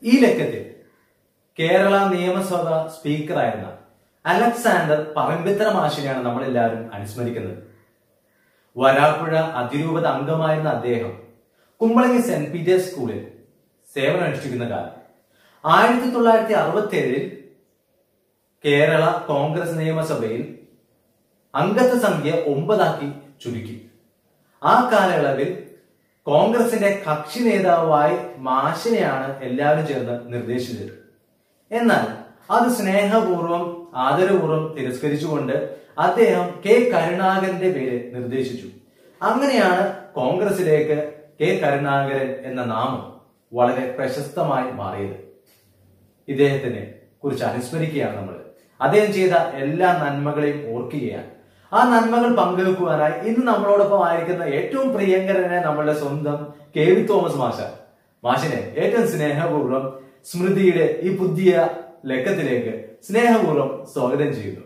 ഈ ലക്കത്തിൽ കേരള നിയമസഭ സ്പീക്കറായിരുന്ന അലക്സാണ്ടർ പറമ്പിത്തറ മാഷിനെയാണ് നമ്മൾ എല്ലാവരും അനുസ്മരിക്കുന്നത് വരാപ്പുഴ അതിരൂപത അംഗമായിരുന്ന അദ്ദേഹം കുമ്പളങ്ങി സെന്റ് പീറ്റേഴ്സ് സ്കൂളിൽ സേവനമനുഷ്ഠിക്കുന്ന കാലം ആയിരത്തി തൊള്ളായിരത്തി അറുപത്തി ഏഴിൽ കേരള കോൺഗ്രസ് നിയമസഭയിൽ അംഗത്വ സംഖ്യ ഒമ്പതാക്കി ചുരുക്കി ആ കാലയളവിൽ കോൺഗ്രസിന്റെ കക്ഷി നേതാവായി മാഷിനെയാണ് എല്ലാവരും ചേർന്ന് നിർദ്ദേശിച്ചത് എന്നാൽ അത് സ്നേഹപൂർവ്വം ആദരപൂർവ്വം തിരസ്കരിച്ചുകൊണ്ട് അദ്ദേഹം കെ കരുണാകരന്റെ പേര് നിർദ്ദേശിച്ചു അങ്ങനെയാണ് കോൺഗ്രസിലേക്ക് കെ കരുണാകരൻ എന്ന നാമം വളരെ പ്രശസ്തമായി മാറിയത് ഇദ്ദേഹത്തിനെ കുറിച്ച് അനുസ്മരിക്കുകയാണ് നമ്മൾ അദ്ദേഹം ചെയ്ത എല്ലാ നന്മകളെയും ഓർക്കുകയാണ് ആ നന്മകൾ പങ്കുവെക്കുവാനായി ഇന്ന് നമ്മളോടൊപ്പം ആയിരിക്കുന്ന ഏറ്റവും പ്രിയങ്കരനെ നമ്മളുടെ സ്വന്തം കെ വി തോമസ് മാഷ മാഷിനെ ഏറ്റവും സ്നേഹപൂർവ്വം സ്മൃതിയുടെ ഈ പുതിയ ലക്കത്തിലേക്ക് സ്നേഹപൂർവ്വം സ്വാഗതം ചെയ്യുന്നു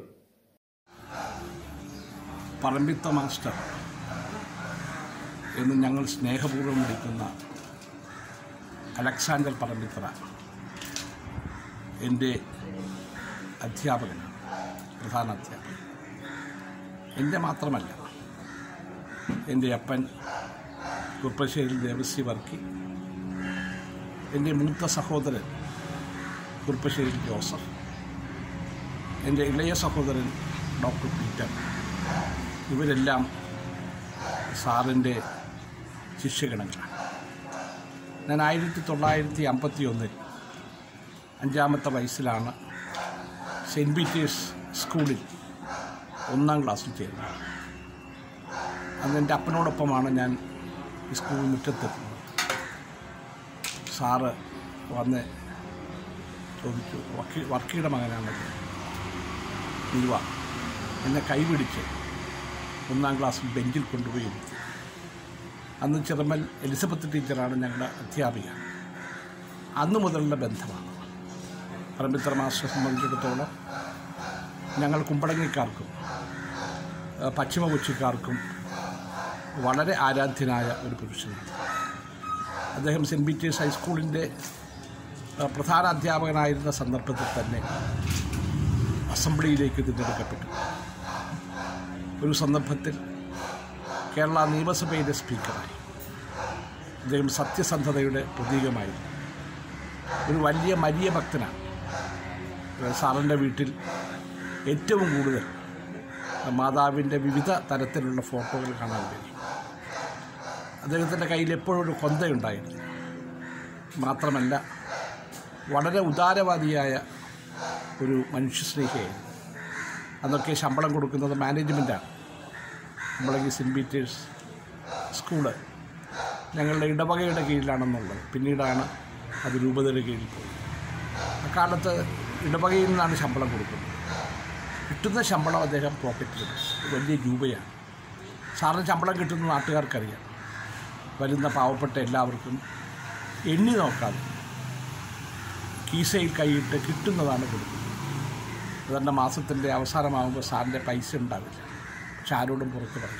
പറമ്പിത്ത മാസ്റ്റർ എന്ന് ഞങ്ങൾ സ്നേഹപൂർവ്വം വിളിക്കുന്ന അലക്സാണ്ടർ പറമ്പിത്തറ എൻ്റെ അധ്യാപകനാണ് പ്രധാന അധ്യാപകൻ എൻ്റെ മാത്രമല്ല എൻ്റെ അപ്പൻ കുർപ്പശ്ശേരിൽ ദേവസ്വി വർക്കി എൻ്റെ മൂത്ത സഹോദരൻ കുർപ്പശ്ശേരിൽ ജോസഫ് എൻ്റെ ഇളയ സഹോദരൻ ഡോക്ടർ പീറ്റർ ഇവരെല്ലാം സാറിൻ്റെ ശിഷ്യഗണങ്ങളാണ് ഞാൻ ആയിരത്തി തൊള്ളായിരത്തി അമ്പത്തി ഒന്നിൽ അഞ്ചാമത്തെ വയസ്സിലാണ് സെൻറ്റ് പീറ്റേഴ്സ് സ്കൂളിൽ ഒന്നാം ക്ലാസ്സിൽ ചേർന്നത് അന്ന് എൻ്റെ അപ്പനോടൊപ്പമാണ് ഞാൻ ഈ സ്കൂൾ മുറ്റത്തെത്തുന്നത് സാറ് വന്ന് ചോദിച്ചു വക്കി വർക്കിയുടെ മകനാണല്ലോ ഇവ എന്നെ കൈപിടിച്ച് ഒന്നാം ക്ലാസ്സിൽ ബെഞ്ചിൽ കൊണ്ടുപോയി ഇരുത്തി അന്ന് ചെറുമൽ എലിസബത്ത് ടീച്ചറാണ് ഞങ്ങളുടെ അധ്യാപിക അന്ന് മുതലുള്ള ബന്ധമാണ് പറമ്പിത്തറ മാസ്റ്ററെ സംബന്ധിച്ചിടത്തോളം ഞങ്ങൾ കുമ്പളങ്ങിക്കാർക്കും ഏഹ് പശ്ചിമ കൊച്ചിക്കാർക്കും വളരെ ആരാധ്യനായ ഒരു പുരുഷനാണ് അദ്ദേഹം സെൻറ്റ് പീറ്റേഴ്സ് ഹൈസ്കൂളിൻ്റെ ഏഹ് പ്രധാന അധ്യാപകനായിരുന്ന സന്ദർഭത്തിൽ തന്നെ അസംബ്ലിയിലേക്ക് തിരഞ്ഞെടുക്കപ്പെട്ടു ഒരു സന്ദർഭത്തിൽ കേരള നിയമസഭയിലെ സ്പീക്കറായി അദ്ദേഹം സത്യസന്ധതയുടെ പ്രതീകമായിരുന്നു ഒരു വലിയ മരിയ ഭക്തനാണ് സാറിൻ്റെ വീട്ടിൽ ഏറ്റവും കൂടുതൽ മാതാവിൻ്റെ വിവിധ തരത്തിലുള്ള ഫോട്ടോകൾ കാണാൻ കഴിയും അദ്ദേഹത്തിൻ്റെ കയ്യിൽ എപ്പോഴും ഒരു കൊന്തയുണ്ടായിരുന്നു മാത്രമല്ല വളരെ ഉദാരവാദിയായ ഒരു മനുഷ്യസ്നേഹിയായിരുന്നു അന്നൊക്കെ ശമ്പളം കൊടുക്കുന്നത് മാനേജ്മെൻറ്റാണ് നമ്മളെങ്കിൽ സെൻറ്റ് പീറ്റേഴ്സ് സ്കൂള് ഞങ്ങളുടെ ഇടവകയുടെ കീഴിലാണെന്നുള്ളത് പിന്നീടാണ് അത് രൂപതയുടെ കീഴിൽ പോയത് അക്കാലത്ത് ഇടവകയിൽ നിന്നാണ് ശമ്പളം കൊടുക്കുന്നത് കിട്ടുന്ന ശമ്പളം അദ്ദേഹം പോക്കറ്റിലിടും വലിയ രൂപയാണ് സാറിന് ശമ്പളം കിട്ടുന്ന നാട്ടുകാർക്കറിയാം വരുന്ന പാവപ്പെട്ട എല്ലാവർക്കും എണ്ണി നോക്കാതെ കീസയിൽ കൈയിട്ട് കിട്ടുന്നതാണ് കൊടുക്കുന്നത് അതുകൊണ്ട് മാസത്തിൻ്റെ അവസാനമാകുമ്പോൾ സാറിൻ്റെ പൈസ ഉണ്ടാവില്ല പക്ഷെ ആരോടും പുറത്ത് പറയില്ല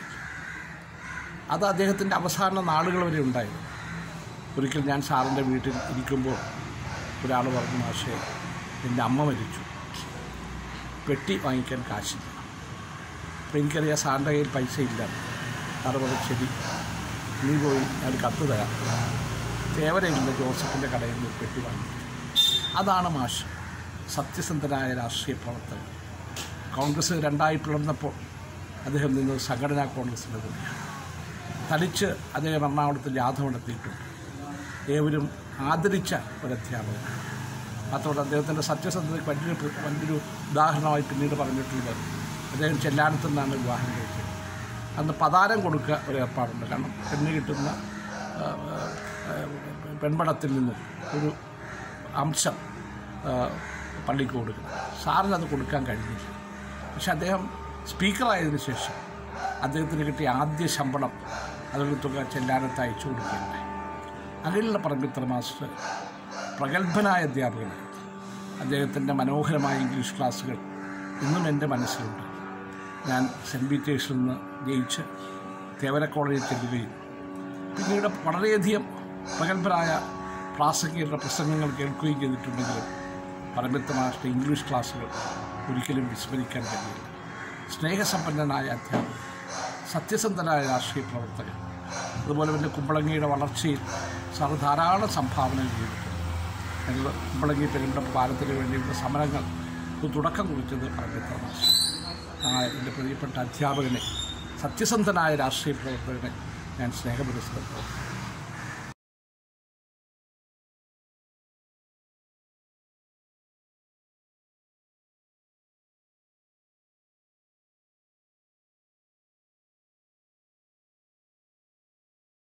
അത് അദ്ദേഹത്തിൻ്റെ അവസാന നാളുകൾ വരെ ഉണ്ടായിരുന്നു ഒരിക്കൽ ഞാൻ സാറിൻ്റെ വീട്ടിൽ ഇരിക്കുമ്പോൾ ഒരാൾ പറഞ്ഞു മാഷേ എൻ്റെ അമ്മ മരിച്ചു പെട്ടി വാങ്ങിക്കാൻ കാശില്ല അപ്പോൾ എനിക്കറിയാം സാറിൻ്റെ കയ്യിൽ പൈസ ഇല്ല സാറ് പറഞ്ഞു ശരി നീ പോയി ഞാൻ ഒരു കത്ത് തരാം തേവരയില്ല ജോസഫിൻ്റെ കടയിൽ നിന്ന് ഒരു പെട്ടി വാങ്ങി അതാണ് മാഷ് സത്യസന്ധനായ രാഷ്ട്രീയ പ്രവർത്തകൻ കോൺഗ്രസ് രണ്ടായി പിളർന്നപ്പോൾ അദ്ദേഹം നിന്ന് സംഘടനാ കോൺഗ്രസിൻ്റെ കൂടെയാണ് തളിച്ച് അദ്ദേഹം എറണാകുളത്ത് ജാഥ നടത്തിയിട്ടുണ്ട് ഏവരും ആദരിച്ച ഒരു അധ്യാപകനാണ് മാത്രമല്ല അദ്ദേഹത്തിൻ്റെ സത്യസന്ധതയ്ക്ക് വലിയൊരു പ്ര- വലിയൊരു ഉദാഹരണമായി പിന്നീട് പറഞ്ഞിട്ടുള്ളത് അദ്ദേഹം ചെല്ലാനത്തു നിന്നാണ് വിവാഹം കഴിച്ചത് അന്ന് പതാരം കൊടുക്കുക ഒരു ഏർപ്പാടുണ്ട് കാരണം പെണ്ണ് കിട്ടുന്ന ആ, ആ, പെൺപടത്തിൽ നിന്നും ഒരു അംശം ആ, പള്ളിക്ക് കൊടുക്കണം സാറിന് അത് കൊടുക്കാൻ കഴിഞ്ഞില്ല പക്ഷെ അദ്ദേഹം സ്പീക്കറായതിനു ശേഷം അദ്ദേഹത്തിന് കിട്ടിയ ആദ്യ ശമ്പളം അതിലുള്ള തുക ചെല്ലാനത്ത് അയച്ചു കൊടുക്കുകയുണ്ടായി അങ്ങനെയുള്ള പറമ്പിത്ര മാസ്റ്റർ പ്രഗത്ഭനായ അധ്യാപകനാണ് അദ്ദേഹത്തിൻ്റെ മനോഹരമായ ഇംഗ്ലീഷ് ക്ലാസ്സുകൾ ഇന്നും എൻ്റെ മനസ്സിലുണ്ട് ഞാൻ സെൻറ്റ് പീറ്റേഴ്സിൽ നിന്ന് ജയിച്ച് തേവര കോളേജിൽ ചെല്ലുകയും പിന്നീട് വളരെയധികം പ്രഗത്ഭരായ പ്രാസംഗികരുടെ പ്രസംഗങ്ങൾ കേൾക്കുകയും ചെയ്തിട്ടുണ്ടെങ്കിലും പറമ്പത്ത് മാഷിൻ്റെ ഇംഗ്ലീഷ് ക്ലാസ്സുകൾ ഒരിക്കലും വിസ്മരിക്കാൻ കഴിയില്ല സ്നേഹസമ്പന്നനായ അധ്യാപകൻ സത്യസന്ധനായ രാഷ്ട്രീയ പ്രവർത്തകൻ അതുപോലെ തന്നെ കുമ്പളങ്ങിയുടെ വളർച്ചയിൽ സാർ ധാരാളം സംഭാവനകൾ ചെയ്തിട്ടുണ്ട് ഞങ്ങൾ കുമ്പളങ്ങി പെരുമ്പട പാലത്തിന് വേണ്ടിയുള്ള സമരങ്ങൾ തുടക്കം കുറിച്ചത് പറമ്പത്ത് മാഷ് ആ എൻ്റെ പ്രിയപ്പെട്ട അധ്യാപകനെ സത്യസന്ധനായ രാഷ്ട്രീയ പ്രവർത്തകനെ ഞാൻ സ്നേഹപുരസ്കരം